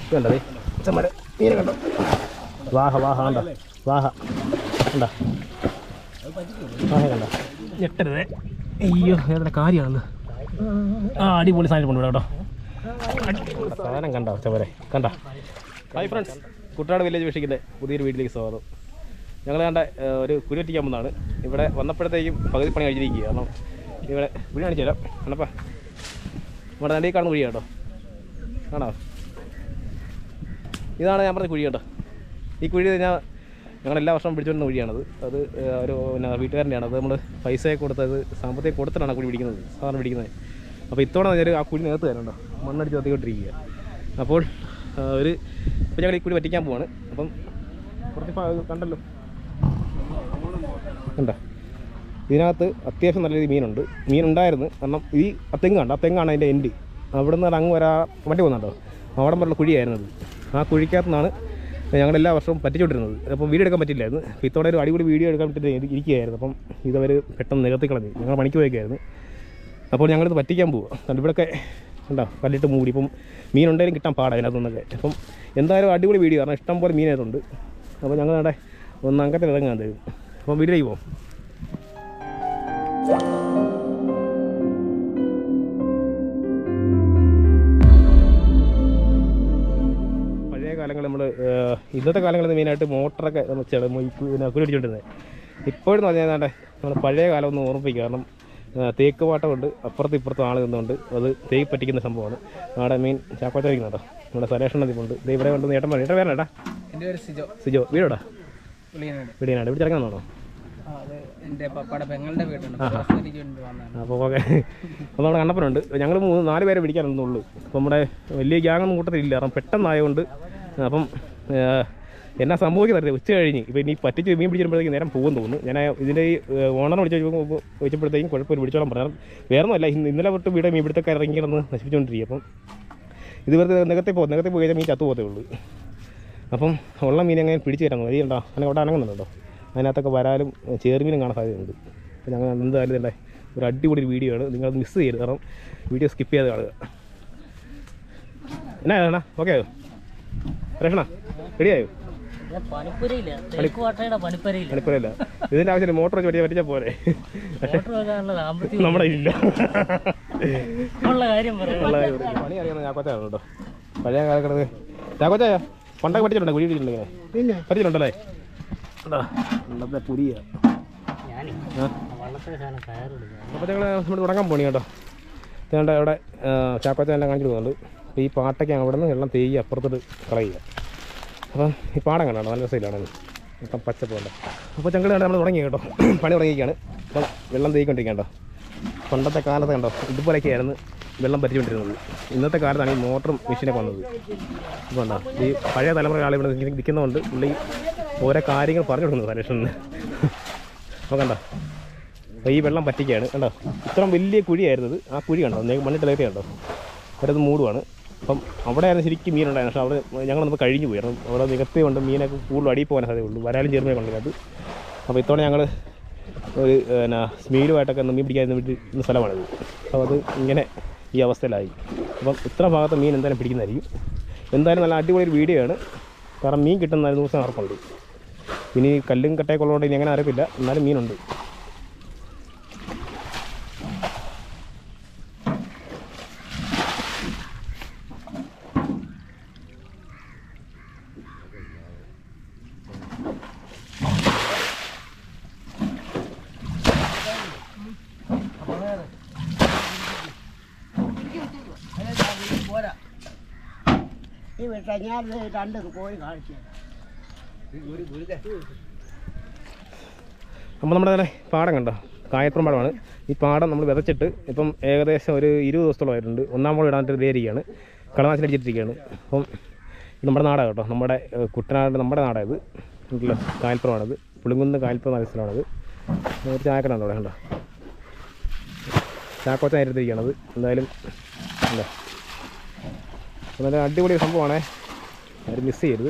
കണ്ടോ ദേ അച്ഛന്മാരെ മീനെ കണ്ടോ വാഹ വാഹ കണ്ടോ വാഹ കണ്ടോ വാഹ കണ്ടോ ഞെട്ടരുതേ അയ്യോ ഏതാ കാര്യമാണെന്ന് ആ അടിപൊളി സാധനം കൊണ്ടുവിടാം കേട്ടോ അടിപൊളി സാധനം കണ്ടോ അച്ഛന്മാരെ കണ്ടോ ഹായ് ഫ്രണ്ട്സ് കുട്ടനാട് വില്ലേജ് ഫിഷിങ്ങിൻ്റെ പുതിയൊരു വീട്ടിലേക്ക് സ്വാഗതം ഞങ്ങൾ കണ്ട ഏഹ്, ഒരു കുഴി വെട്ടിക്കാൻ പോകുന്നതാണ് ഇവിടെ വന്നപ്പോഴത്തേക്കും പകുതി പണി കഴിഞ്ഞിരിക്കുക കാരണം ഇവിടെ കുഴി കാണിച്ചു തരാം കണ്ടപ്പാ നമ്മുടെ നടി കാണുന്ന കുഴി കേട്ടോ കാണാം ഇതാണ് ഞാൻ പറഞ്ഞ കുഴി കേട്ടോ ഈ കുഴി ഞാൻ ഞങ്ങൾ എല്ലാ വർഷവും പിടിച്ചുകൊണ്ടിരുന്ന കുഴിയാണത് അത് ഏഹ്, ഒരു പിന്നെ വീട്ടുകാരൻ്റെയാണ് അത് നമ്മൾ പൈസയൊക്കെ കൊടുത്തത് സാമ്പത്തികം കൊടുത്തിട്ടാണ് ആ കുഴി പിടിക്കുന്നത് സാധാരണ പിടിക്കുന്നത് അപ്പോൾ ഇത്തവണ ഞാൻ ആ കുഴി നേരത്ത് തരണ്ടോ മണ്ണടിച്ച് കത്തിക്കൊണ്ടിരിക്കുക അപ്പോൾ ആ, ഒരു ഇപ്പോൾ ഞങ്ങൾ ഈ കുഴി പറ്റിക്കാൻ പോവാണ് അപ്പം കുറച്ച് പ- കണ്ടല്ലോ കണ്ടോ ഇതിനകത്ത് അത്യാവശ്യം നല്ല രീതിയിൽ മീനുണ്ട് മീനുണ്ടായിരുന്നു കാരണം ഈ ആ തെങ്ങാണ് ആ തെങ്ങാണ് അതിൻ്റെ എൻഡ് അവിടെ നിന്ന് അങ്ങ് വരാ വണ്ടി പോകുന്നുണ്ടോ അവിടെ വരെയുള്ള കുഴിയായിരുന്നത് ആ കുഴിക്കകത്തു നിന്നാണ് ഞങ്ങൾ എല്ലാ വർഷവും പറ്റിച്ചുകൊണ്ടിരുന്നത് അപ്പം വീഡിയോ എടുക്കാൻ പറ്റില്ലായിരുന്നു അപ്പോൾ ഇത്തവണ ഒരു അടിപൊളി വീഡിയോ എടുക്കാൻ പറ്റിയിട്ട് ഇരി- ഇരിക്കുകയായിരുന്നു അപ്പം ഇതവർ പെട്ടെന്ന് നികത്തി കളഞ്ഞു ഞങ്ങൾ പണിക്ക് പോയൊക്കെയായിരുന്നു അപ്പോൾ ഞങ്ങളിത് പറ്റിക്കാൻ പോവുക കണ്ട് ഇവിടെയൊക്കെ ഉണ്ടോ കല്ലിട്ട് മൂടി ഇപ്പം മീനുണ്ടെങ്കിലും കിട്ടാൻ പാടാണ് അതിനകത്തു നിന്നൊക്കെ അപ്പം എന്തായാലും അടിപൊളി വീഡിയോ കാരണം ഇഷ്ടം പോലെ മീനായതുണ്ട് അപ്പോൾ ഞങ്ങൾ അവിടെ ഒന്ന് അങ്കത്തിൽ ഇറങ്ങാൻ തരും അപ്പം വീട്ടിലേക്ക് പോകും പഴയ കാലങ്ങളിൽ നമ്മൾ ഇന്നത്തെ കാലങ്ങളിൽ മെയിനായിട്ട് മോട്ടറൊക്കെ നമ്മൾ ചെള പിന്നെ കുടിച്ചിട്ടുണ്ടത് ഇപ്പോഴെന്ന് പറഞ്ഞാൽ ഏതാണ്ട് നമ്മൾ പഴയ കാലം ഒന്ന് ഓർമ്മിപ്പിക്കുക കാരണം ആ, തേക്ക് പാട്ടം കൊണ്ട് അപ്പുറത്തും ഇപ്പുറത്തും ആൾ നിന്നുകൊണ്ട് അത് തേക്ക് പറ്റിക്കുന്ന സംഭവമാണ് അവിടെ മീൻ ചാക്കോച്ചായിരിക്കുന്നുണ്ടോ നമ്മുടെ സലേഷണ്ണ ദീപുണ്ട് ദേ ഇവിടെ കൊണ്ട് നേട്ടം പറഞ്ഞു ഏട്ടാ പേരാ എൻ്റെ പേര് സിജോ സിജോ വീടോടാ പുള്ളിയനാട് വീടിനാണ് ഇവിടെ ഇറങ്ങുന്നതാണോ ആ അത് എൻ്റെ പപ്പയുടെ പെങ്ങളുടെ വീടുണ്ട് ഹോസ്പിറ്റലിലേക്ക് വേണ്ടി വന്നതാണ് അപ്പോൾ ഓക്കെ അപ്പോൾ നമ്മുടെ കണ്ണപ്പനുണ്ട് ഞങ്ങൾ മൂന്ന് നാല് പേരെ പിടിക്കാനൊന്നുള്ളൂ അപ്പോൾ നമ്മുടെ വലിയ ഗ്യാങ്ങൊന്നും കൂട്ടത്തിലില്ല കാരണം പെട്ടെന്നായതുകൊണ്ട് അപ്പം ഏഹ്, എന്നാ സംഭവിക്കുന്നത് ഉച്ച കഴിഞ്ഞ് ഇപ്പോൾ ഇനി പറ്റിച്ച് മീൻ പിടിച്ചിരുമ്പോഴത്തേക്ക് നേരം പോകും തോന്നുന്നു ഞാൻ ഇതിൻ്റെ ഈ ഓണർ വിളിച്ച് ചോദിക്കുമ്പോൾ ചോദിച്ചപ്പോഴത്തേക്കും കുഴപ്പമില്ല പിടിച്ചോളാൻ പറഞ്ഞു വേറെ ഒന്നുമല്ല ഇന്ന് ഇന്നലെ തൊട്ട് വീട് മീൻ പിടുത്തൊക്കെ ഇറങ്ങി കിടന്ന് നശിപ്പിച്ചുകൊണ്ടിരിക്കും അപ്പം ഇത് വെറുതെ നികത്തി പോകും നികത്തി പോയി കഴിഞ്ഞാൽ മീൻ ചത്തു പോകത്തേ ഉള്ളൂ അപ്പം ഉള്ള മീൻ അങ്ങനെ പിടിച്ച് തരാൻ മതി ഉണ്ടോ അങ്ങനെ അവിടെ അനങ്ങുന്നുണ്ടോ അതിനകത്തൊക്കെ വരാലും ചേർമീനും കാണാൻ സാധ്യതയുണ്ട് അപ്പോൾ ഞങ്ങൾ എന്തായാലും ഇതല്ലേ ഒരു അടിപൊളി ഒരു വീഡിയോ ആണ് നിങ്ങൾ മിസ് ചെയ്യരുത് കാരണം വീഡിയോ സ്കിപ്പ് ചെയ്ത് കാണുക എന്നാ ഏണ ഓക്കെ ആയോ രക്ഷണ റെഡിയായോ പണിപ്പുരയില്ല തെക്ക് കോട്ടയുടെ പണിപ്പുരയില്ല പണിപ്പുരയില്ല ഇതിൻ്റെ ആവശ്യമില്ല മോട്ടർ വെച്ച് പറ്റിയാൽ പറ്റിച്ചാൽ പോരെ പക്ഷേ മോട്ടർ വെക്കാനുള്ള സാമ്പത്തികം നമ്മുടെ ഇല്ല ഉള്ള കാര്യം പറയാം ഉള്ള കാര്യം പറയും. പണി അറിയാവുന്ന ചാക്കോച്ചാണ് കേട്ടോ പഴയ കാലഘട്ടത്ത് ചാക്കോച്ചായ പണ്ടൊക്കെ പഠിച്ചിട്ടുണ്ടോ കുഴി പിടിച്ചിട്ടുണ്ടോ ഇങ്ങനെ പഠിച്ചിട്ടുണ്ടല്ലേ കേട്ടോ പണ്ടത്തെ പുരിയ ഞാനേ ആ വള്ളത്തിലെ സാധനം കയറെടുക്കുക അപ്പോൾ ഞങ്ങൾ നമ്മൾ തുടങ്ങാൻ പോണി കേട്ടോ അതുകൊണ്ട് അവിടെ ചാക്കോച്ച എല്ലാം കാണിച്ചു പോകുന്നുണ്ട് അപ്പോൾ ഈ പാട്ടൊക്കെ അവിടെ നിന്ന് വെള്ളം തേയി അപ്പുറത്തോട്ട് കളയുക അപ്പം ഈ പാടം കണ്ടോ നല്ല രസമില്ലാണ് മൊത്തം പച്ചപ്പുണ്ട് അപ്പോൾ ഞങ്ങൾ നമ്മൾ തുടങ്ങി കേട്ടോ പണി തുടങ്ങിയിരിക്കുകയാണ് അപ്പം വെള്ളം തേയിക്കൊണ്ടിരിക്കുകയാണ് കേട്ടോ പണ്ടത്തെ കാലത്ത് കണ്ടോ ഇതുപോലെയൊക്കെയായിരുന്നു വെള്ളം പറ്റിക്കൊണ്ടിരുന്നത് ഇന്നത്തെ കാലത്താണ് ഈ മോട്ടറും മെഷീനൊക്കെ വന്നത് ഇപ്പോൾ കണ്ടോ ഈ പഴയ തലമുറ ആൾ ഇവിടെ നിൽക്കുന്ന- നിൽക്കുന്നതുകൊണ്ട് പുള്ളി ഓരോ കാര്യങ്ങൾ പറഞ്ഞു കൊടുക്കുന്നത് സലേഷന് അപ്പോൾ കണ്ടോ അപ്പോൾ ഈ വെള്ളം പറ്റിക്കുകയാണ് കണ്ടോ ഇത്രയും വലിയ കുഴിയായിരുന്നത് ആ കുഴി കണ്ടോ നേ- മണ്ണിട്ട് നികത്തി കണ്ടോ അവരത് മൂടുവാണ് അപ്പം അവിടെ ആയിരുന്നു ശരിക്കും മീനുണ്ടായിരുന്നു പക്ഷേ അവിടെ ഞങ്ങൾ നമുക്ക് കഴിഞ്ഞു പോയി കാരണം അവിടെ നികത്തി കൊണ്ട് മീനൊക്കെ കൂടുതൽ അടിയിൽ പോകാൻ സാധ്യതയുള്ളൂ വരാലും ചെറുമീനെ കൊണ്ടിരുന്നത് അപ്പോൾ ഇത്തവണ ഞങ്ങൾ ഒരു പിന്നെ സ്മീലുമായിട്ടൊക്കെ ഒന്ന് മീൻ പിടിക്കാൻ വിട്ടുന്ന സ്ഥലമാണിത് അപ്പോൾ അത് ഇങ്ങനെ ഈ അവസ്ഥയിലായി അപ്പം ഇത്ര ഭാഗത്ത് മീൻ എന്തായാലും പിടിക്കുന്നതായിരിക്കും എന്തായാലും നല്ല അടിപൊളി ഒരു വീഡിയോ ആണ് കാരണം മീൻ കിട്ടുന്ന ഒരു ദിവസം ഉറപ്പുണ്ട് ഇനി കല്ലും കട്ടയൊക്കെ ഉള്ളതുകൊണ്ട് ഇനി അങ്ങനെ അറിയത്തില്ല എന്നാലും മീനുണ്ട് ഈ വിട്ട ഞാൻ രണ്ട് കോഴി കാണിച്ചു അപ്പോൾ നമ്മുടെ തന്നെ പാടം കണ്ടോ കായപ്പുറം പാടമാണ് ഈ പാടം നമ്മൾ വിതച്ചിട്ട് ഇപ്പം ഏകദേശം ഒരു ഇരുപത് ദിവസത്തോളമായിട്ടുണ്ട് ഒന്നാം മോൾ ഇടാനായിട്ട് വേരിക്കുകയാണ് കളനാശിനി അടിച്ചിട്ടിരിക്കുകയാണ് അപ്പം ഇത് നമ്മുടെ നാടാണ് കേട്ടോ നമ്മുടെ ഏഹ്, കുട്ടനാട് നമ്മുടെ നാടായത് ഉണ്ടല്ലോ കായൽപ്പുറമാണത് പുളിങ്കുന്ന് കായൽപ്പുറം എന്ന സ്ഥലമാണത് ഒരു ചായക്കട അവിടെ കണ്ടോ ചാക്കോച്ച നേരിട്ടിരിക്കുകയാണത് എന്തായാലും എന്താ നല്ല അടിപൊളി സംഭവമാണേ ആരും മിസ് ചെയ്യരുത്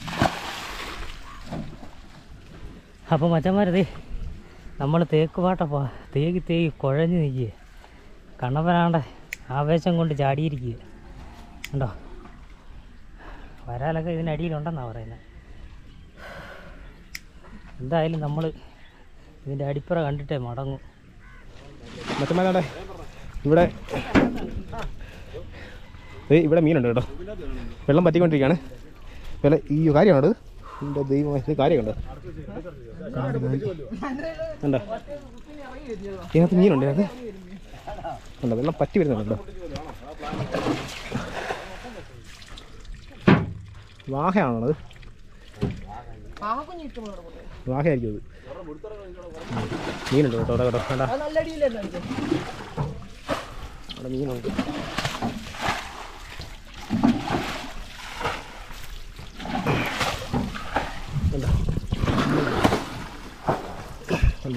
അപ്പോൾ മച്ചന്മാരതേ നമ്മൾ തേക്ക് പാട്ട പോ തേക്ക് തേക്ക് കുഴഞ്ഞു നിൽക്കുക കണ്ണപ്പനാണ്ട ആവേശം കൊണ്ട് ചാടിയിരിക്കുക കണ്ടോ വരാലൊക്കെ ഇതിനടിയിലുണ്ടെന്നാണ് പറയുന്നത് എന്തായാലും നമ്മൾ ഇതിൻ്റെ അടിപ്പുറ കണ്ടിട്ടേ മടങ്ങും മച്ചന്മാരാടെ ഇവിടെ ഏയ് ഇവിടെ മീനുണ്ട് കേട്ടോ വെള്ളം പറ്റിക്കൊണ്ടിരിക്കുകയാണ് വില ഈ കാര്യമാണത് എൻ്റെ ദൈവം ഇത് കാര്യമുണ്ട് ഉണ്ടോ ഇതിനകത്ത് മീനുണ്ട് ഇതിനകത്ത് ഉണ്ടോ വെള്ളം പറ്റി വരുന്നുണ്ടോ വാഹയാണത് വാഹയായിരിക്കും അത് മീനുണ്ട് കേട്ടോ അവിടെ കേട്ടോ കണ്ടാ അവിടെ മീനുണ്ട് കണ്ടോ? കണ്ടോ?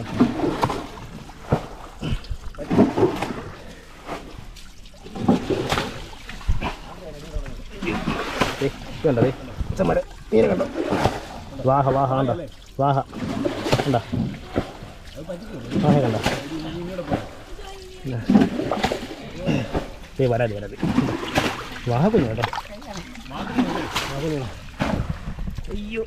ദേ, ഇത് കണ്ടോ ദേ, അച്ഛന്മാരെ മീനെ കണ്ടോ വാഹ വാഹ കണ്ടോ വാഹ കണ്ടോ വാഹ കണ്ടോ ഏ വരാതെ വരാതെ വാഹ കുഞ്ഞു കേട്ടോ വാഹ കുഞ്ഞു അയ്യോ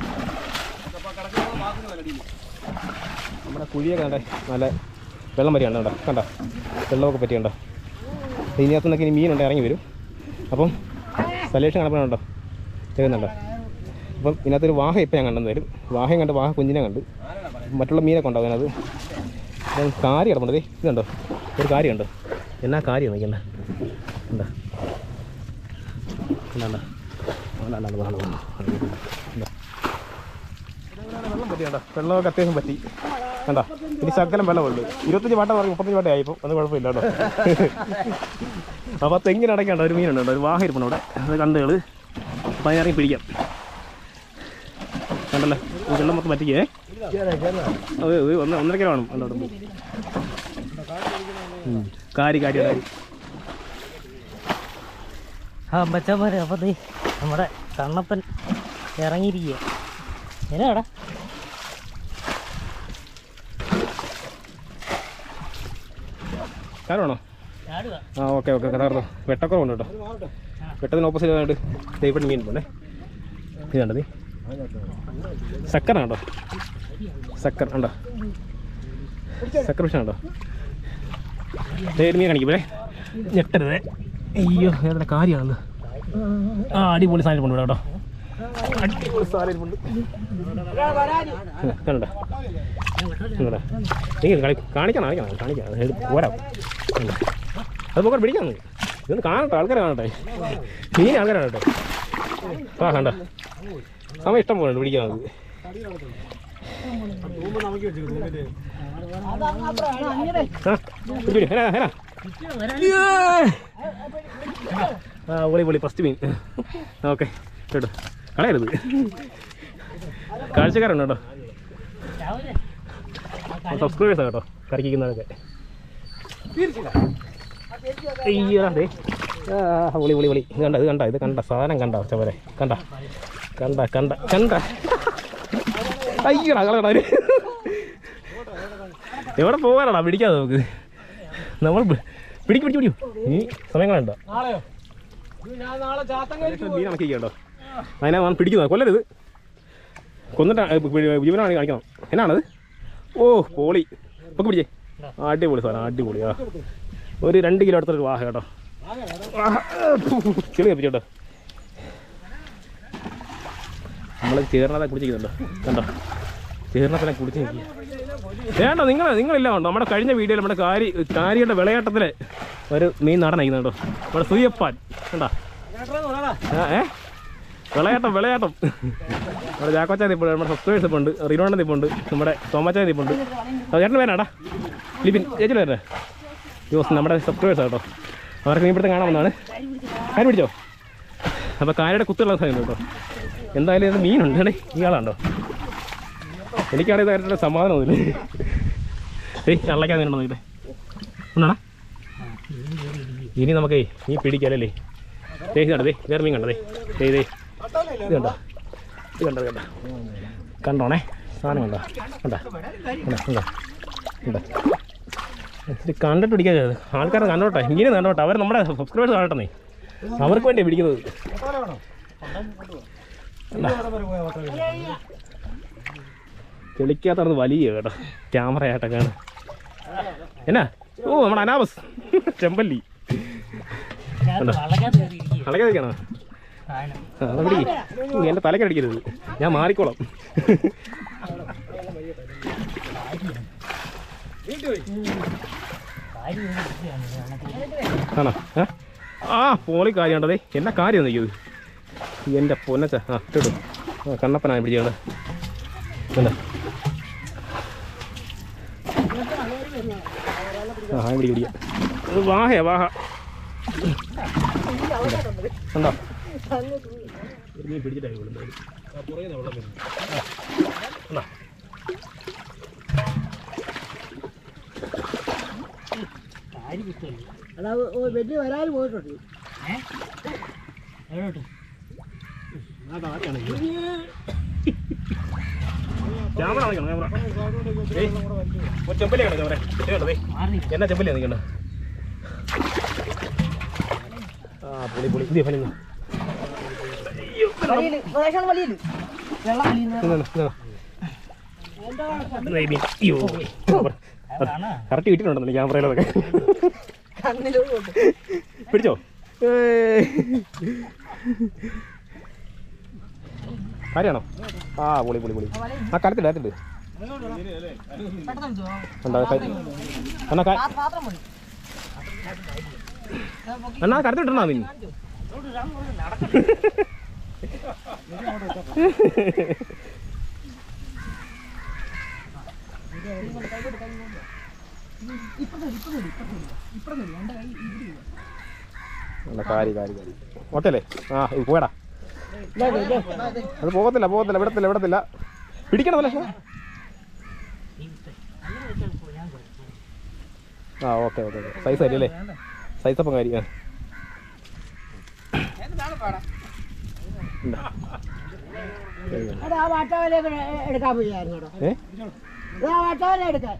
നമ്മുടെ കുഴിയൊക്കെ കണ്ടേ നല്ല വെള്ളം വരികയാണ് കണ്ടോ കണ്ടോ വെള്ളമൊക്കെ പറ്റിയുണ്ടോ ഇതിനകത്ത് നിന്നൊക്കെ ഇനി മീനുണ്ട് ഇറങ്ങി വരും അപ്പം സലേഷൻ കണപ്പിനുണ്ടോ ചെയ്യുന്നുണ്ടോ അപ്പം ഇതിനകത്തൊരു വാഹ ഇപ്പം ഞാൻ കണ്ടെന്ന് വരും വാഹയും കണ്ട് വാഹ കുഞ്ഞിനെ കണ്ട് മറ്റുള്ള മീനൊക്കെ ഉണ്ടോ അതിനകത്ത് അപ്പം കാരി കിടപ്പുണ്ട് ദേ ഇതുണ്ടോ ഒരു കാര്യമുണ്ടോ എന്നാ കാര്യം നോക്കണ്ട എന്താ എന്താ വെള്ളം പറ്റിയുണ്ടോ വെള്ളമൊക്കെ അത്യാവശ്യം പറ്റി കണ്ടോ ഇനി ശകലം വെള്ളമുള്ളൂ ഇരുപത്തഞ്ച് വാട്ട പറഞ്ഞു മുപ്പത്തഞ്ച് വാട്ട ആയിപ്പോൾ അത് കുഴപ്പമില്ല കേട്ടോ അപ്പോൾ തെങ്ങിനടയ്ക്കണ്ട ഒരു മീനുണ്ട് കേട്ടോ ഒരു വാഹ ഇരിപ്പുണ്ട് അവിടെ അത് കണ്ടുകൾ അപ്പോൾ അതിനിറങ്ങി പിടിക്കാം കണ്ടല്ലോ ഈ വെള്ളം മൊത്തം പറ്റിക്കേ അത് ഒരു ഒന്ന് ഒന്നര കിലോ വേണം കണ്ടോ അവിടെ. ഉം. കാരി കാരി കാരി ആ അമ്പച്ചന്മാരെ അപ്പോൾ ദേ നമ്മുടെ കണ്ണപ്പൻ ഇറങ്ങിയിരിക്കുക എന്നാടാ കാരണമാണോ ചാടുക ആ ഓക്കെ ഓക്കെ കഥാർത്ഥം വെട്ടക്കുറവുണ്ട് കേട്ടോ വെട്ടത്തിന് ഓപ്പോസിറ്റ് ആയിട്ട് ദൈവം മീൻ പോണേ ഇത് കണ്ടത് സക്കറാണ് കേട്ടോ സക്കർ ഉണ്ടോ സക്കർ ഫിഷ് ഉണ്ടോ തേര് മീൻ കാണിക്കുമ്പോഴേ ഞെട്ടരുത് അയ്യോ ഏതാ കാര്യമാണെന്ന് ആ അടിപൊളി സാധനം കൊണ്ട് കേട്ടോ അടിപൊളി സാധനം കൊണ്ട് കണ്ടോ കണ്ടോ നീ കളി കാണിക്കണം കാണിക്കണം കാണിക്കണം അത് എടുത്ത് പോരാ കണ്ടോ? അത് പോകാൻ പിടിക്കാം നീ ഇതൊന്ന് കാണട്ടെ ആൾക്കാരെ കാണട്ടെ മീൻ ആൾക്കാരെ കാണട്ടെ ആ കണ്ട സമയം ഇഷ്ടം പോലെ ഉണ്ട് പിടിക്കാൻ നമുക്ക് ആ, പിടി, പിടി. ഹെനാ, ഹെനാ. ആ പൊളി പൊളി ഫസ്റ്റ് മീൻ ഓക്കെ കേട്ടോ കളയരുത് കാഴ്ചക്കാരുണ്ട് കേട്ടോ സബ്സ്ക്രൈബേഴ്സാണ് കേട്ടോ കറിക്കുന്നതൊക്കെ അയ്യോ ദേ ആ വിളി വിളി വിളി ഇത് കണ്ട ഇത് കണ്ട ഇത് കണ്ട സാധനം കണ്ട ചവരെ കണ്ട കണ്ട കണ്ട കണ്ട അയ്യോടാ കളയടാ ഒരു എവിടെ പോകാനാടാ പിടിക്കാതെ നമുക്ക് നമ്മൾ പി- പിടിക്ക് പിടിക്ക് പിടിക്കും ഈ സമയം കളയണ്ട മീൻ ഇണക്കിക്കോ അതിനെ വന്ന് പിടിക്കുന്നത് കൊല്ലരുത് കൊന്നിട്ട് ജീവനാണ് കാണിക്കണം എന്നാണത് ഓ പോളി ഒക്കെ പിടിച്ചേ അടിപൊളി സാധനം അടിപൊളി ആ ഒരു രണ്ട് കിലോ അടുത്തൊരു വാഹ കേട്ടോ വാഹ. ചെളി കപ്പിച്ചോട്ടോ നമ്മൾ ചേർന്നതെ കുടിച്ചിരിക്കുന്നുണ്ടോ കണ്ടോ ചേർന്നപ്പനെ കുടിച്ച് നിൽക്കുക വേണ്ട നിങ്ങൾ നിങ്ങളില്ല ഉണ്ടോ നമ്മുടെ കഴിഞ്ഞ വീഡിയോയിൽ നമ്മുടെ കാരി കാരിയുടെ വിളയാട്ടത്തിൽ ഒരു മീൻ നടനയിക്കുന്നുണ്ടോ നമ്മുടെ സുയ്യപ്പാൻ കണ്ടോ ആ, ഏ വിളയാട്ടം വിളയാട്ടം നമ്മുടെ ചാക്കോച്ചാ നിപ്പുണ്ട് നമ്മുടെ സബ്സ്ക്രൈബേഴ്സ് ഇപ്പോൾ ഉണ്ട് റിനോണ്ട നിപ്പുണ്ട് നമ്മുടെ തോമച്ചാ നിപ്പുണ്ട് ആ, ചേട്ടൻ പേരാടാ ലിപിൻ ചേച്ചി പേരേ ജോസ് നമ്മുടെ സബ്സ്ക്രൈബേഴ്സ് കേട്ടോ അവർക്ക് മീൻ പിടുത്തം കാണാമെന്നാണ് കാര്യം പിടിച്ചോ അപ്പോൾ കാരയുടെ കുത്തുള്ള സാധനം കേട്ടോ എന്തായാലും ഇത് മീനുണ്ട് ഡേ ഈ ആളാണ്ടോ എനിക്കാണെങ്കിൽ കാര്യത്തിലുള്ള സമാധാനമൊന്നുമില്ല ഏയ് കള്ളക്കാൻ മീനുണ്ടോ നോക്കിട്ടെ ഒന്നാടാ ഇനി നമുക്കേ മീൻ പിടിക്കാനല്ലേ ദേ ഇത് കണ്ടോ ദേ വേറെ മീൻ കണ്ടോ ദേ ദേ ദേ ഇത് കണ്ടോ ഇത് കണ്ടോ ഇത് കണ്ടോ കണ്ടോണേ സാധനം കണ്ടോ കണ്ടോ കണ്ടോ കണ്ടോ കണ്ടോ ഇത് കണ്ടിട്ട് പിടിക്കാതെ ആൾക്കാരെ കണ്ടോട്ടെ ഇങ്ങനെ കണ്ടോട്ടെ അവർ നമ്മുടെ സബ്സ്ക്രൈബേഴ്സ് കാണട്ടെ അവർക്ക് വേണ്ടി പിടിക്കുന്നത് തെളിക്കാത്തത് വലിയ കേട്ടോ ക്യാമറ ആയിട്ടൊക്കെയാണ് എന്നാ ഓ നമ്മുടെ അനാബസ് ചെമ്പല്ലി വളകത്ത് കയറിയിരിക്കുക അളകാതിരിക്കണോ എൻ്റെ തലക്കടിക്കരുത് ഞാൻ മാറിക്കോളാം ആണോ ഏ? ആ പോളി കാര്യമുണ്ടതേ എന്നാ കാര്യം നിൽക്കുന്നത് എൻ്റെ പൊന്നച്ച ആ ഇട്ടിട്ടു ആ കണ്ണപ്പനാണ് പിടിച്ചത് എന്താ ആ പിടി പിടിക്കാം ഇത് വാഹയാ വാഹ ഉണ്ടോ നീ പിടിച്ചിട്ടായി വിടുന്നത് ആ പുറകെ വെള്ളം വരുന്നു ആ, കാരി കുത്തല്ലേ അതാ വലിയ വരാൽ പോയിട്ടുണ്ട് എവിടോട്ട് ആ കാറിയാണ് ഇത്. ക്യാമറ കാണിക്കണം ക്യാമറ ഏയ് ഒരു ചെമ്പല്ലേ കണ്ടോ ക്യാമറ കണ്ടതേ മാറി എന്നാ ചെമ്പല്ലേ നിൽക്കണ്ട ആ പൊളി പൊളി ഇതേ ഫലം അതാണ് കറക്റ്റ് കിട്ടിയിട്ടുണ്ടല്ലോ ക്യാമറയിലതൊക്കെ പിടിച്ചോ കാര്യമാണോ ആ പൊളി പൊളി പൊളി ആ കരത്തില്ല കരത്തില്ല ഉണ്ടോ ക- എന്നാ ക- എന്നാ കരത്തിട്ടുണ്ടോ നീ നല്ല കാരി കാരി കാരി ഓക്കെ അല്ലേ ആ ഇത് പോയടാ അത് പോകത്തില്ല പോകത്തില്ല വിടത്തില്ല വിടത്തില്ല പിടിക്കണമല്ലേ ആ ഓക്കെ ഓക്കെ ഓക്കെ സൈസ് അരി അല്ലേ സൈസ് അപ്പം കാരി ആ ഇണ്ടാ. അത് ആ വട്ടവലയൊക്കെ എടുക്കാൻ പോയായിരുന്നു കേട്ടോ ഏ ഇത് ആ വട്ടവല എടുക്കാൻ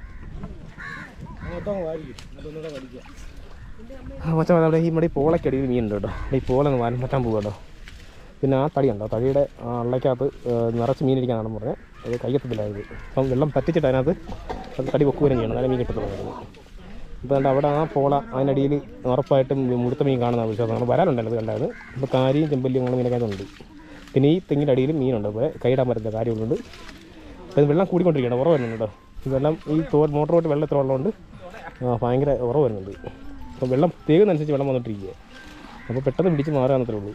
ആ മച്ചാ അവിടെ ഈ നമ്മുടെ ഈ പോളയ്ക്കടിയിൽ മീനുണ്ട് കേട്ടോ ഈ പോല ഒന്ന് വാനം പറ്റാൻ പോകും കേട്ടോ പിന്നെ ആ തടി ഉണ്ടോ തടിയുടെ ആ അള്ളയ്ക്കകത്ത് ഏ, നിറച്ച് മീനിരിക്കാനാണെന്ന് പറഞ്ഞത് അത് കയ്യെത്തത്തില്ലായത് അപ്പം വെള്ളം പറ്റിച്ചിട്ട് അതിനകത്ത് അത് തടി വെക്കുകയും ചെയ്യണം എന്നാലും മീൻ കിട്ടത്തുള്ളൂ ഇപ്പോൾ കണ്ട അവിടെ ആ പോള അതിനടിയിൽ ഉറപ്പായിട്ടും മുടുത്ത മീൻ കാണുന്ന വിശ്വാസം നമ്മൾ വരാനുണ്ടല്ലോ അത് കണ്ടായിരുന്നു അപ്പോൾ കാരിയും ചെമ്പല്ലിയും അങ്ങനെ മീനൊക്കെ ഉണ്ട് പിന്നെ ഈ തെങ്ങിൻ്റെ അടിയിൽ മീനുണ്ട് അപ്പോൾ കൈയിടാൻ പറ്റുന്ന കാര്യമുണ്ട് അപ്പോൾ ഇത് വെള്ളം കൂടിക്കൊണ്ടിരിക്കുകയാണ് ഉറവ് വരുന്നുണ്ട് കേട്ടോ ഈ വെള്ളം ഈ തോ മോട്ടർ പോയിട്ട് വെള്ളം എത്ര വെള്ളമുണ്ട് ആ ഭയങ്കര ഉറവ് വരുന്നുണ്ട് അപ്പോൾ വെള്ളം തേകുന്നതനുസരിച്ച് വെള്ളം വന്നിട്ടിരിക്കുക അപ്പോൾ പെട്ടെന്ന് പിടിച്ച് മാറാന്നത്രേ ഉള്ളൂ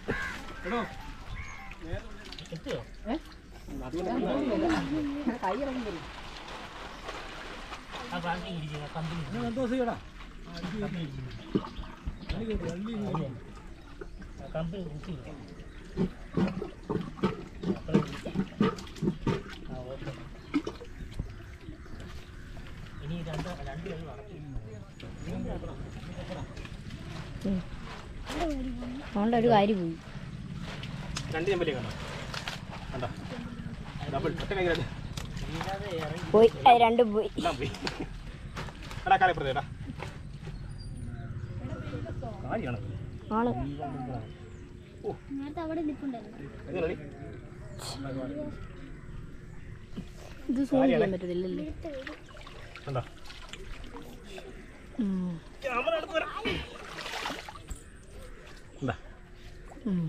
ആ ബാക്കി ഇരിക്കുക കമ്പനി കമ്പനി കുത്തി ഇനി രണ്ട് രണ്ട് കൈ വളർത്തി അതുകൊണ്ട് ഒരു കാര്യം പോയി രണ്ട് ചെമ്പല്ലേ കണ്ടോ കണ്ടോ ഡബിൾ ഒറ്റ കൈ പോയി അത് രണ്ടും പോയി എല്ലാം പോയി എടാ കാലപ്പുറത്ത് എടാ കാര്യമാണ് ആണ് എങ്ങനെയാടി ഇത് സൂം ചെയ്യാൻ പറ്റത്തില്ലല്ലേ കണ്ടോ ഉം. ക്യാമറ എടുത്ത് വരാം എന്താ ഉം.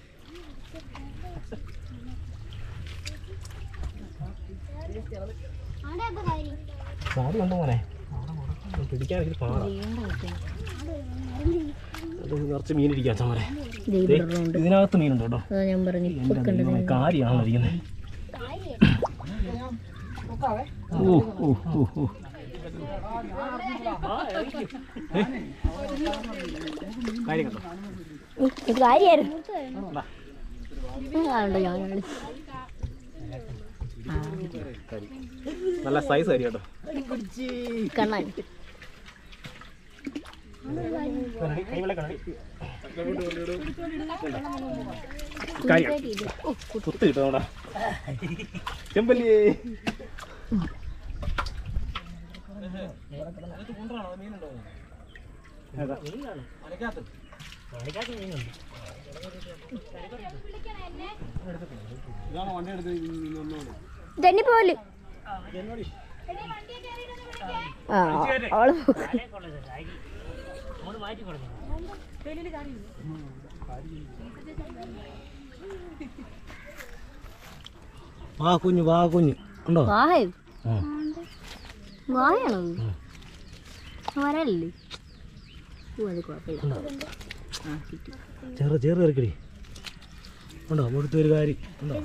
സാരി കണ്ടു മോനെ പിടിക്കാനൊക്കെ പാടാ അത് നിറച്ച് മീനിരിക്കാം ചമരെ ദേ ഇവിടെ ഒരെണ്ണമുണ്ട്. ഇതിനകത്ത് മീനുണ്ട് കേട്ടോ അതാ ഞാൻ പറഞ്ഞു ഇപ്പൊ എൻ്റെ കണ്ടത് ദൈവമേ, കാര്യമാണ് ഇരിക്കുന്നത് ഓ ഓ ഓ ഓ കാര്യം കണ്ടോ ഉം, ഇത് കാര്യമായിരുന്നു ആണ്ടോ ഞാൻ കാണിച്ചു. കരി നല്ല സൈസ് കരി കേട്ടോ കണ്ണാൻ കാര്യം കുത്ത് കിട്ടും നമ്മുടെ ചെമ്പല്ലി കാണിക്കാത്ത മീനുണ്ട് തെന്നിപ്പോല് ആ അവള് നമ്മൾ മാറ്റി കൊടുക്കണം വാ കുഞ്ഞ് വാ കുഞ്ഞ് ഉണ്ടോ വാഹയോ വാഹയാണോ വരല്ലേ ഓ അത് കുഴപ്പമില്ല ചെറു ചെറു ഇറക്കടി ഉണ്ടോ മുടുത്ത ഒരു കാര്യം ഉണ്ടോ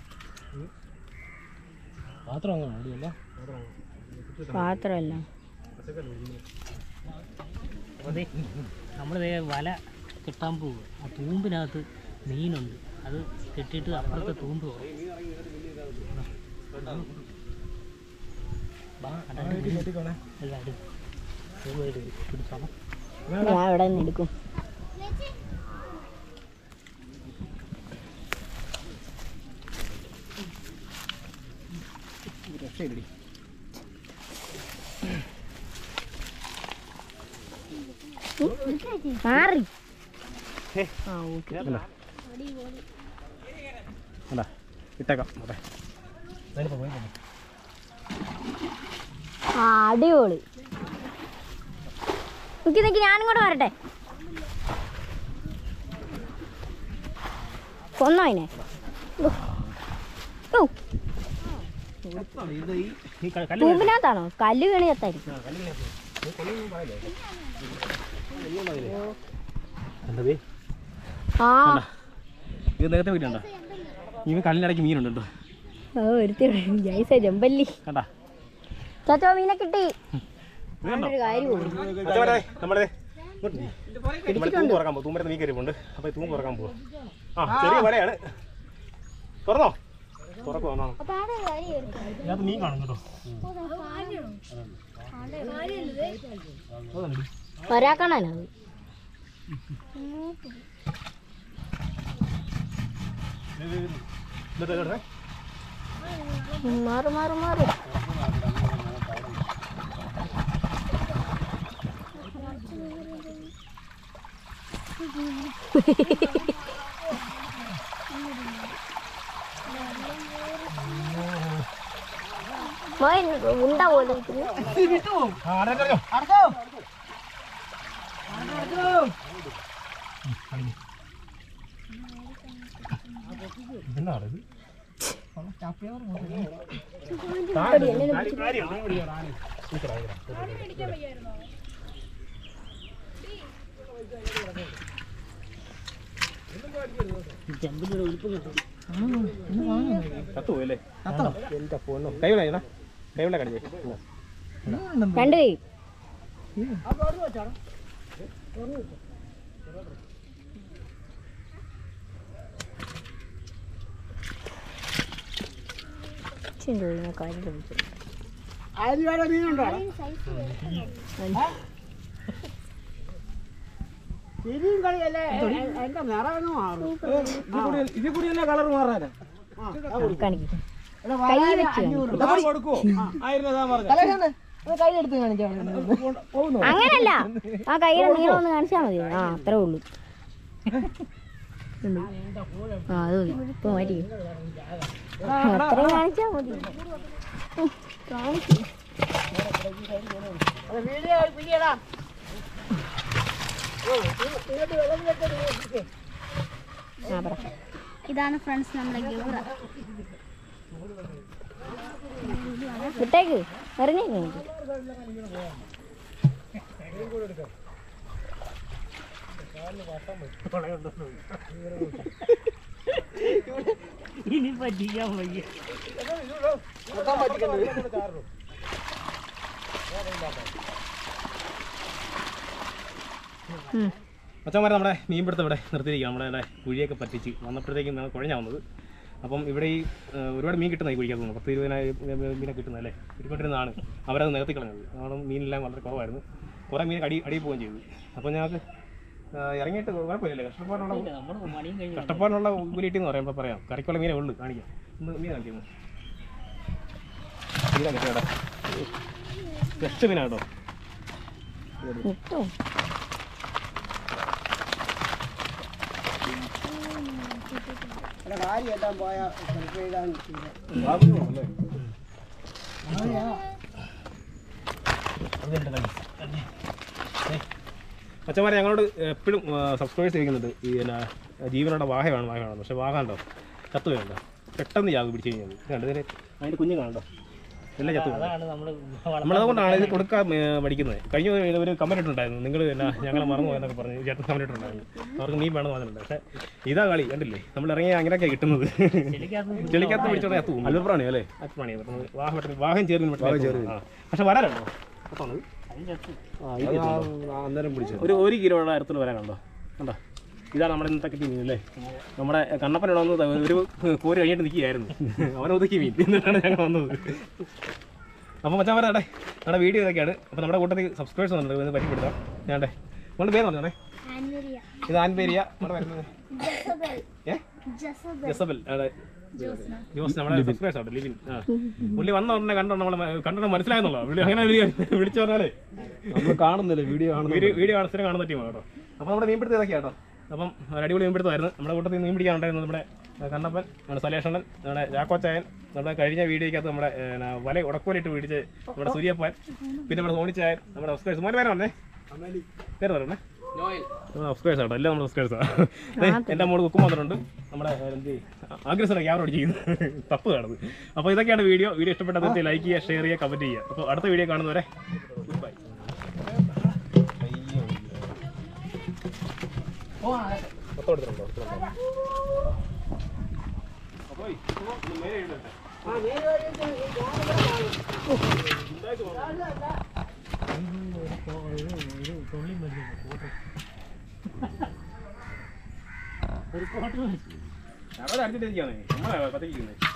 പാത്രം അങ്ങനെ അടിയല്ല പാത്രമല്ല അതെ നമ്മൾ വല കെട്ടാൻ പോകും ആ തൂമ്പിനകത്ത് മീനുണ്ട് അത് കെട്ടിയിട്ട് അപ്പുറത്തെ തൂമ്പ് പോകും ഞാൻ ഇവിടെ നിന്ന് എടുക്കും മാറി ആ ഓക്കെ അല്ല ഇട്ടേക്കാം അതെ ആ അടിപൊളി നിക്ക് നിക്ക് ഞാനിങ്ങോട്ട് വരട്ടെ കൊന്നോ അതിനെ ഓ. ഓ, തൂമ്പിനകത്താണോ കല്ല് വീണ് ചത്തായിരിക്കും എന്തേ ആ ഇത് നേരത്തെ വീട്ടുണ്ടോ ഇവ കല്ലിനിടയ്ക്ക് മീനുണ്ട് കേട്ടോ ഓ ഒരുത്തി ജൈസ ജമ്പല്ലി കണ്ടാ ചാച്ചോ മീനെ കിട്ടി ഇത് കണ്ടോ ഒരു കാര്യം അച്ഛന്മാരെ, നമ്മുടെ നമ്മുടെ തൂമ്പ് തുറക്കാൻ പോകും തൂമ്പരത്ത് മീൻ കയറിപ്പുണ്ട് അപ്പോൾ ഈ തൂമ്പ് തുറക്കാൻ പോവാം ആ ചെറിയ വലയാണ് തുറന്നോ തുറക്കുവാ എന്നാ. ഇതിനകത്ത് മീൻ കാണും കേട്ടോ ഒരാക്കണത് ഇതൊക്കെ ഇതൊക്കെ. മാറി മാറി മാറി മോൻ ഉണ്ട പോലെ നിൽക്കുന്നു. ആ, അടച്ചോ, അടച്ചോ. ഇതെന്താണ് ഇത്? താഴെ ഉണ്ട്. കാര്യം- കാര്യം. നീ പിടിക്കണം, ആന. നിക്കടാ, നിക്കടാ. ചത്തുപോയി അല്ലേ? എന്റെ പൊന്നോ. കൈ വിടാ ചേട്ടാ. കൈ വിടാ കടിച്ചേ. ഇന്നാ. രണ്ട് കൈ ചിന്തോ ഞാൻ കാര്യം ചോദിച്ചു അതിൽ വേറെ മീനുണ്ടോ തിരിയും കളിയല്ലേ എന്റെ നിറവെന്ന് മാറും ഇതിൽ കൂടി തന്നെ കളർ മാറാനാ കാണിക്കും കൈ വെച്ച് കാണിക്ക്. കൊടുക്കുവോ ആയിരുന്നു ഞാൻ പറഞ്ഞു അങ്ങനല്ല ആ കൈയുടെ നീളം ഒന്ന് കാണിച്ചാൽ മതി ആ അത്രേ ഉള്ളൂ ഉണ്ട്. ആ അത് മതി ഇപ്പൊ മാറ്റി അത്രയും കാണിച്ചാൽ മതി ഉം, കാണിക്ക്. വീഡിയോ പിടിയടാ ആ പറ ഇതാണ് ഫ്രണ്ട്സ് നമ്മുടെ ഗൗറ വിട്ടേക്ക് എറിഞ്ഞേക്ക് എനിക്ക് ഇനി പറ്റിക്കാൻ വയ്യ ഉം. അച്ഛന്മാരെ നമ്മുടെ മീൻപിടുത്തം ഇവിടെ നിർത്തിയിരിക്കുക നമ്മുടെ ഇവിടെ കുഴിയൊക്കെ പറ്റിച്ച് വന്നപ്പോഴത്തേക്കും നമ്മൾ കുഴഞ്ഞാ വന്നത് അപ്പം ഇവിടെ ഈ ആ, ഒരുപാട് മീൻ കിട്ടുന്ന ഈ കുഴിക്കകത്ത് നിന്ന് പത്ത് ഇരുപതിനായിരം മീനെ കിട്ടുന്നതല്ലേ ഒരുപാട്ടിരുന്നതാണ് അവരത് നികത്തി കളഞ്ഞത് കാരണം മീനെല്ലാം വളരെ കുറവായിരുന്നു കുറേ മീൻ അടി അടിയിൽ പോവുകയും ചെയ്തു അപ്പോൾ ഞങ്ങൾക്ക് ആ, ഇറങ്ങിയിട്ട് കുഴപ്പമില്ലല്ലേ കഷ്ടപ്പാടുള്ള നമ്മൾ മണിയും കഴിഞ്ഞു കഷ്ടപ്പാടിനുള്ള കൂലിയിട്ട് എന്ന് പറയുമ്പോൾ പറയാം കറിക്കുള്ള മീനേ ഉള്ളൂ കാണിക്കാം ഒന്ന് മീൻ കാണിക്കുന്നു മീനാ കിട്ടിയടാ ബെസ്റ്റ് മീനാട്ടോ കിട്ടോ ഇവിടെ കാര്യം എത്താൻ പോയ ചിലപ്പോൾ ഇതാണ് ഇത്. ബാബുവാണല്ലേ? അച്ഛന്മാരെ ഞങ്ങളോട് എപ്പോഴും സബ്സ്ക്രൈബ് ചെയ്യുന്നുണ്ട് ഈ എന്നാ ജീവനോടെ വാഹയാണ് വാഹയാണ് പക്ഷെ വാഹ ഉണ്ടോ ചത്തു വേണ്ട പെട്ടെന്ന് ജാഗ് പിടിച്ച് കഴിഞ്ഞാൽ കണ്ടു ഇതിന് അതിൻ്റെ കുഞ്ഞ് കാണണ്ടോ എല്ലാം ചത്തു പോകും അതാണ് നമ്മൾ നമ്മളതുകൊണ്ടാണ് ഇത് കൊടുക്കാൻ ഏ, പഠിക്കുന്നത് കഴിഞ്ഞ ഒരു- ഒരു കമന്റ് ഇട്ടുണ്ടായിരുന്നു നിങ്ങൾ എന്നാ ഞങ്ങളെ മറന്നു പോയെന്നൊക്കെ പറഞ്ഞ് ചേട്ടൻ കമന്റ് ഇട്ടുണ്ടായിരുന്നു അവർക്ക് മീൻ വേണമെന്ന് പറഞ്ഞിട്ടുണ്ട് പക്ഷേ ഇതാ കളി കണ്ടില്ലേ നമ്മൾ ഇറങ്ങി അങ്ങനെയൊക്കെ കിട്ടുന്നത് ചെളിക്കകത്ത് ചെളിക്കകത്ത് പിടിച്ചോടെ അത്തു അല്പപ്രാണി അല്ലേ അല്പപ്രാണി വാഹം പെട്ടെന്ന് വാഹം ചേർന്ന് പക്ഷെ വരാനുണ്ടോ അത് ചത്ത് അന്നേരം പിടിച്ചു ഒരു ഒരു കിലോയുടെ അടുത്തുള്ള വരാനുണ്ടോ കണ്ടോ ഇതാണ് നമ്മുടെ ഇന്നത്തെ കിട്ടിയ മീൻ അല്ലേ നമ്മുടെ കണ്ണപ്പൻ ഇവിടെ വന്നത് ഒരു കോരി കഴിഞ്ഞിട്ട് നിൽക്കുകയായിരുന്നു അവനെ ഒതുക്കി മീൻ എന്നിട്ടാണ് ഞങ്ങൾ വന്നത് അപ്പോൾ മച്ചാൻ വരാട്ടെ നമ്മുടെ വീഡിയോ ഇതൊക്കെയാണ് അപ്പോൾ നമ്മുടെ കൂട്ടത്തിൽ സബ്സ്ക്രൈബേഴ്സ് വന്നിട്ടുണ്ട് ഇത് പരിചയപ്പെടുത്താം ഞാണ്ടേ നമ്മുടെ പേര് പറഞ്ഞേ ആൻമരിയ ഇത് ആൻപേരിയ നമ്മുടെ വരുന്നത് ജസബൽ ഏ ജസബൽ ജസബൽ അവിടെ ജോസ് നമ്മുടെ സബ്സ്ക്രൈബേഴ്സ് ആണ് ലിവിൻ ആ പുള്ളി വന്ന ഉടനെ കണ്ടോ നമ്മളെ കണ്ടോ മനസ്സിലായെന്നുള്ളൂ വിളി അങ്ങനെ വിളി- വിളിച്ചു പറഞ്ഞാലേ നമ്മൾ കാണുന്നില്ല വീഡിയോ വീഡിയോ വീഡിയോ കാണാൻ സ്ഥിരം കാണുന്ന ടീമാണ് കേട്ടോ അപ്പോൾ നമ്മുടെ മീൻപിടുത്തം ഇതൊക്കെയാണ് കേട്ടോ അപ്പം ഒരു അടിപൊളി മീൻപിടുത്തമായിരുന്നു നമ്മുടെ കൂട്ടത്തിൽ മീൻ പിടിക്കാനുണ്ടായിരുന്നത് നമ്മുടെ ആ, കണ്ണപ്പൻ നമ്മുടെ സലേഷണ്ണൻ നമ്മുടെ ചാക്കോച്ചായൻ നമ്മുടെ കഴിഞ്ഞ വീഡിയോയ്ക്കകത്ത് നമ്മുടെ ഏ, ന, വല ഉടക്കോലിട്ട് പിടിച്ച് നമ്മുടെ സൂര്യപ്പൻ പിന്നെ നമ്മുടെ സോണിച്ചായൻ നമ്മുടെ സബ്സ്ക്രൈബേഴ്സ് മോനെ പേര് പറഞ്ഞേ പേര് പറഞ്ഞേ നോയൽ സബ്സ്ക്രൈബേഴ്സ് ആട്ടോ എല്ലാം നമ്മുടെ സബ്സ്ക്രൈബേഴ്സാണ് എൻ്റെ മോള് കുക്കും വന്നിട്ടുണ്ട് നമ്മുടെ ഏ, എന്ത് ആഗ്രഹം ക്യാമറ ചെയ്യുന്നു തപ്പ് കാണുന്നത് അപ്പോൾ ഇതൊക്കെയാണ് വീഡിയോ വീഡിയോ ഇഷ്ടപ്പെട്ടത് ലൈക്ക് ചെയ്യുക ഷെയർ ചെയ്യുക കമൻറ്റ് ചെയ്യുക അപ്പോൾ അടുത്ത വീഡിയോ കാണുന്നവരെ ഗുഡ് ബൈ മൊത്തം എടുത്തിട്ടുണ്ടോ എടുത്തിട്ടുണ്ടോ അപ്പോൾ ഇത് നേരെ ഇടട്ടെ ഒരു കോട്ടർ ഞങ്ങളെ അടിച്ചിട്ടിരിക്കുകയാണ് നമ്മളെ പറ്റിക്കുന്നത്